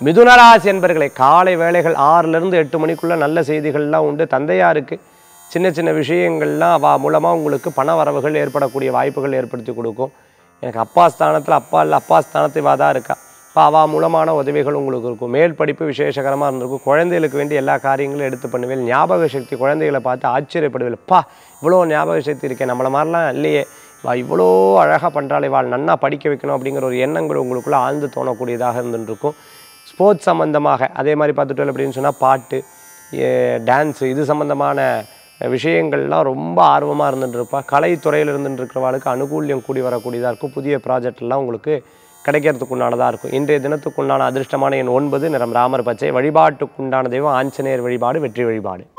மிதுனராசி என்பர்களை காலை வேளைகள் ஆறிலிருந்து எட்டு மணிக்குள்ள நல்ல செய்திகள்லாம் உண்டு தந்தையாருக்கு சின்ன சின்ன விஷயங்கள்லாம் அவ மூலமாக உங்களுக்கு பண வரவுகள் ஏற்படக்கூடிய வாய்ப்புகள் ஏற்படுத்தி கொடுக்கும் எனக்கு அப்பா ஸ்தானத்தில் அப்பா இல்லை அப்பா ஸ்தானத்தில் இவா தான் இருக்கா இப்போ அவா மூலமான உதவிகள் உங்களுக்கு இருக்கும் மேல் படிப்பு விசேஷகரமாக இருந்திருக்கும் குழந்தைகளுக்கு வேண்டிய எல்லா காரியங்களும் எடுத்து பண்ணுவேன் ஞாபக சக்தி குழந்தைகளை பார்த்து ஆச்சரியப்படுவேன் பா இவ்வளோ ஞாபக சக்தி இருக்கே நம்மளை மாதிரிலாம் இல்லையே வா இவ்வளோ அழகாக பண்ணுறாளே வாழ் நன்னா படிக்க வைக்கணும் அப்படிங்கிற ஒரு எண்ணங்கள் உங்களுக்குள்ளே ஆழ்ந்து தோணக்கூடியதாக இருந்துருக்கும் ஸ்போர்ட்ஸ் சம்மந்தமாக அதே மாதிரி பார்த்துட்டோம் அப்படின்னு சொன்னால் பாட்டு டான்ஸு இது சம்மந்தமான விஷயங்கள்லாம் ரொம்ப ஆர்வமாக இருந்துட்டுருப்பா கலைத்துறையில் இருந்துட்டுருக்கிறவாளுக்கு அனுகூல்யம் கூடி வரக்கூடியதாக இருக்கும் புதிய ப்ராஜெக்ட்லாம் உங்களுக்கு கிடைக்கிறதுக்கு உண்டானதாக இருக்கும் இன்றைய தினத்துக்குண்டான அதிர்ஷ்டமான எண் ஒன்பது நிறம் ராமர் பச்சை வழிபாட்டுக்குண்டான தெய்வம் ஆஞ்சநேயர் வழிபாடு வெற்றி வழிபாடு